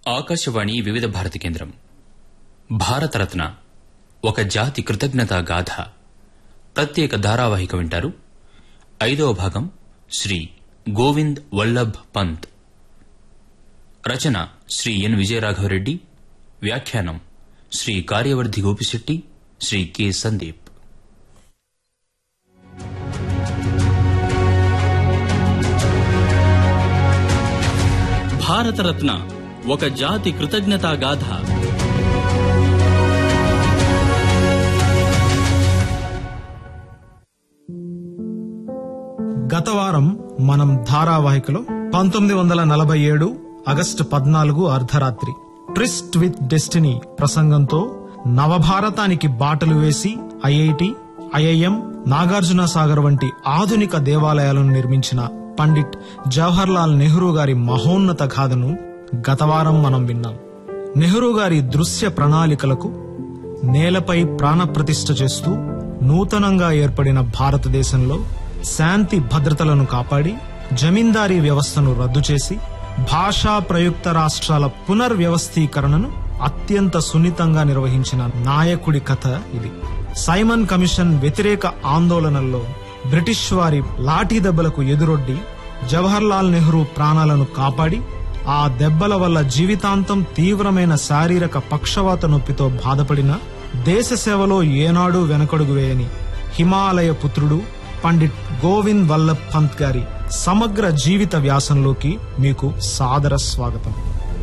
ఆకాశవాణి వివిధ భారతి కేంద్రం భారతరత్న ఒక జాతి కృతజ్ఞతా గాథ ప్రత్యేక ధారావాహిక వింటారు ఐదవ భాగం శ్రీ గోవింద్ వల్లభ్ పంత్ రచన శ్రీ ఎన్ విజయరాఘవరెడ్డి వ్యాఖ్యానం శ్రీ కార్యవర్ధి గోపిశెట్టి శ్రీ కె సందీప్ భారతరత్న ఒక జాతి కృతజ్ఞతా గాథ గత వారం మనం ధారావాహికలో పంతొమ్మిది వందల నలభై ఏడు ఆగస్టు పద్నాలుగు అర్ధరాత్రి ట్రిస్ట్ విత్ డెస్టినీ ప్రసంగంతో నవభారతానికి బాటలు వేసి ఐఐటి ఐఐఎం నాగార్జున సాగర్ వంటి ఆధునిక దేవాలయాలను నిర్మించిన పండిట్ జవహర్లాల్ నెహ్రూ గారి మహోన్నత గాథను గతవారం మనం విన్నాం నెహ్రూ గారి దృశ్య ప్రణాళికలకు నేలపై ప్రాణప్రతిష్ఠ చేస్తూ నూతనంగా ఏర్పడిన భారతదేశంలో శాంతి భద్రతలను కాపాడి జమీందారీ వ్యవస్థను రద్దు చేసి భాషా ప్రయుక్త రాష్ట్రాల పునర్వ్యవస్థీకరణను అత్యంత సున్నితంగా నిర్వహించిన నాయకుడి కథ ఇది సైమన్ కమిషన్ వ్యతిరేక ఆందోళనల్లో బ్రిటిష్ వారి లాఠీ దెబ్బలకు ఎదురొడ్డి జవహర్లాల్ నెహ్రూ ప్రాణాలను కాపాడి ఆ దెబ్బల వల్ల జీవితాంతం తీవ్రమైన శారీరక పక్షవాత నొప్పితో బాధపడిన దేశ సేవలో ఏనాడూ వెనకడుగు వేయని హిమాలయ పుత్రుడు పండిట్ గోవింద్ వల్లభ్ పంత్ గారి సమగ్ర జీవిత వ్యాసంలోకి మీకు సాదర స్వాగతం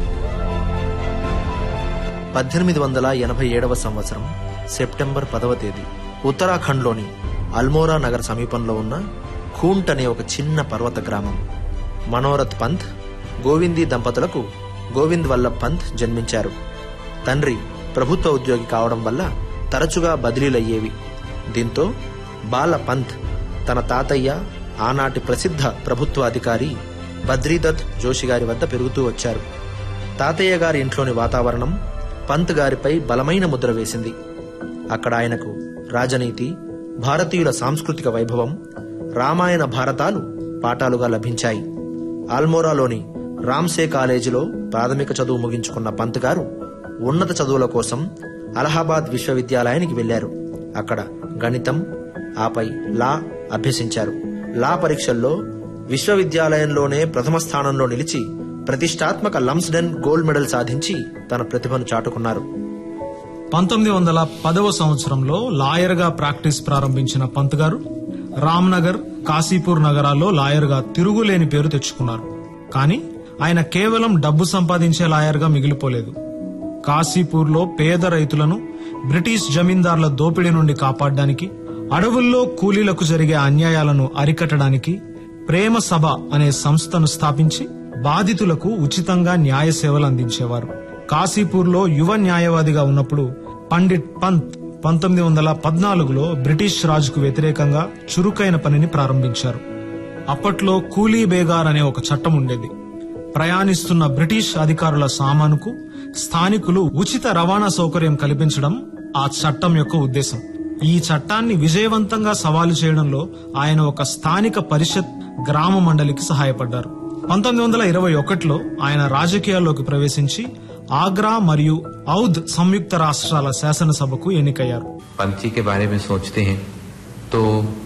పద్దెనిమిది వందల ఎనభై ఏడవ సంవత్సరం సెప్టెంబర్ పదవ తేదీ ఉత్తరాఖండ్లోని అల్మోరా నగర్ సమీపంలో ఉన్న ఖూంట్ అనే ఒక చిన్న పర్వత గ్రామం మనోరథ్ పంత్ గోవిందీ దంపతులకు గోవింద్ వల్లభ్ పంత్ జన్మించారు తండ్రి ప్రభుత్వ ఉద్యోగి కావడం వల్ల తరచుగా బదిలీలయ్యేవి దీంతో బాల పంత్ తన తాతయ్య ఆనాటి ప్రసిద్ధ ప్రభుత్వ అధికారి బద్రీదత్ జోషి గారి వద్ద పెరుగుతూ వచ్చారు తాతయ్య గారి ఇంట్లోని వాతావరణం పంత్ గారిపై బలమైన ముద్ర వేసింది అక్కడ ఆయనకు రాజనీతి భారతీయుల సాంస్కృతిక వైభవం రామాయణ భారతాలు పాఠాలుగా లభించాయి ఆల్మోరాలోని రామ్సే కాలేజీలో ప్రాథమిక చదువు ముగించుకున్న పంత్ గారు ఉన్నత చదువుల కోసం అలహాబాద్ విశ్వవిద్యాలయానికి వెళ్లారు అక్కడ గణితం ఆపై లా అభ్యసించారు లా పరీక్షల్లో విశ్వవిద్యాలయంలోనే ప్రథమ స్థానంలో నిలిచి ప్రతిష్టాత్మక లంస్డెన్ గోల్డ్ మెడల్ సాధించి తన ప్రతిభను చాటుకున్నారు పంతొమ్మిది వందల పదవ సంవత్సరంలో లాయర్ గా ప్రాక్టీస్ ప్రారంభించిన పంత్ గారు రామ్నగర్ కాశీపూర్ నగరాల్లో లాయర్ గా తిరుగులేని పేరు తెచ్చుకున్నారు కానీ ఆయన కేవలం డబ్బు సంపాదించే లాయర్ గా మిగిలిపోలేదు కాశీపూర్లో పేద రైతులను బ్రిటిష్ జమీందార్ల దోపిడీ నుండి కాపాడడానికి అడవుల్లో కూలీలకు జరిగే అన్యాయాలను అరికట్టడానికి ప్రేమ సభ అనే సంస్థను స్థాపించి బాధితులకు ఉచితంగా న్యాయ సేవలు అందించేవారు కాశీపూర్లో యువ న్యాయవాదిగా ఉన్నప్పుడు పండిట్ పంత్ పంతొమ్మిది వందల పద్నాలుగులో బ్రిటిష్ రాజుకు వ్యతిరేకంగా చురుకైన పనిని ప్రారంభించారు అప్పట్లో కూలీ బేగార్ అనే ఒక చట్టం ఉండేది ప్రయాణిస్తున్న బ్రిటిష్ అధికారుల సామానుకు స్థానికులు ఉచిత రవాణా సౌకర్యం కల్పించడం ఆ చట్టం యొక్క ఉద్దేశం ఈ చట్టాన్ని విజయవంతంగా సవాలు చేయడంలో ఆయన ఒక స్థానిక పరిషత్ గ్రామ మండలికి సహాయపడ్డారు పంతొమ్మిది వందల ఇరవై ఒకటిలో ఆయన రాజకీయాల్లోకి ప్రవేశించి ఆగ్రా మరియు ఔద్ సంయుక్త రాష్ట్రాల శాసనసభకు ఎన్నికయ్యారు पंथी के बारे में सोचते हैं तो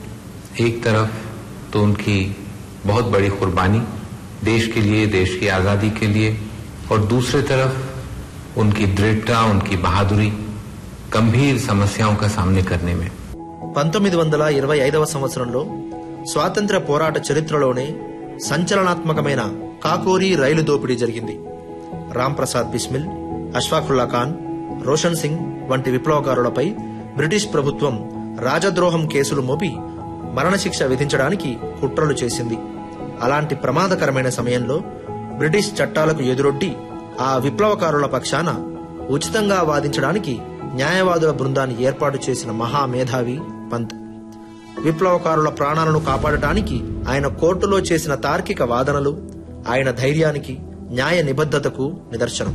एक तरफ तो उनकी बहुत बड़ी कुर्बानी देश के लिए देश की आज़ादी के लिए और दूसरी तरफ उनकी दृढ़ता उनकी बहादुरी गंभीर समस्याओं का सामने करने में పంతొమ్మిది వందల ఇరవై ఐదవ సంవత్సరంలో స్వాతంత్ర్య పోరాట చరిత్రలోనే సంచలనాత్మకమైన కాకోరీ రైలు దోపిడీ జరిగింది రామ్ ప్రసాద్ బిస్మిల్ అష్ఫాకుల్లా ఖాన్ రోషన్ సింగ్ వంటి విప్లవకారులపై బ్రిటిష్ ప్రభుత్వం రాజద్రోహం కేసులు మోపి మరణశిక్ష విధించడానికి కుట్రలు చేసింది అలాంటి ప్రమాదకరమైన సమయంలో బ్రిటిష్ చట్టాలకు ఎదురొడ్డి ఆ విప్లవకారుల పక్షాన ఉచితంగా వాదించడానికి న్యాయవాదుల బృందాన్ని ఏర్పాటు చేసిన మహామేధావి పంత్ విప్లవకారుల ప్రాణాలను కాపాడటానికి ఆయన కోర్టులో చేసిన తార్కిక వాదనలు ఆయన ధైర్యానికి న్యాయ నిబద్ధతకు నిదర్శనం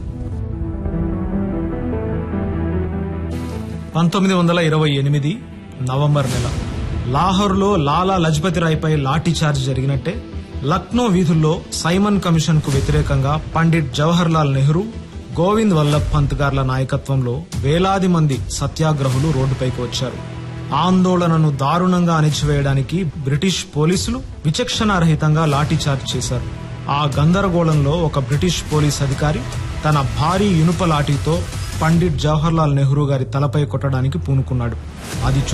పంతొమ్మిది వందల ఇరవై ఎనిమిది నవంబర్ నెల లాహోర్లో లాలా లజపతి రాయ్పై లాఠీ చార్జ్ జరిగినట్టే లక్నో వీధుల్లో సైమన్ కమిషన్ కు వ్యతిరేకంగా పండిట్ జవహర్లాల్ నెహ్రూ గోవింద్ వల్లభ్ పంత్ గార్ల నాయకత్వంలో వేలాది మంది సత్యాగ్రహులు రోడ్డుపైకి వచ్చారు ఆందోళనను దారుణంగా అణిచివేయడానికి బ్రిటిష్ పోలీసులు విచక్షణారహితంగా లాఠీచార్జ్ చేశారు ఆ గందరగోళంలో ఒక బ్రిటిష్ పోలీస్ అధికారి తన భారీ ఇనుప లాఠీతో పండిట్ జవహర్లాల్ నెహ్రూ గారి తలపై కొట్టడానికి పూనుకున్నాడు అది చూ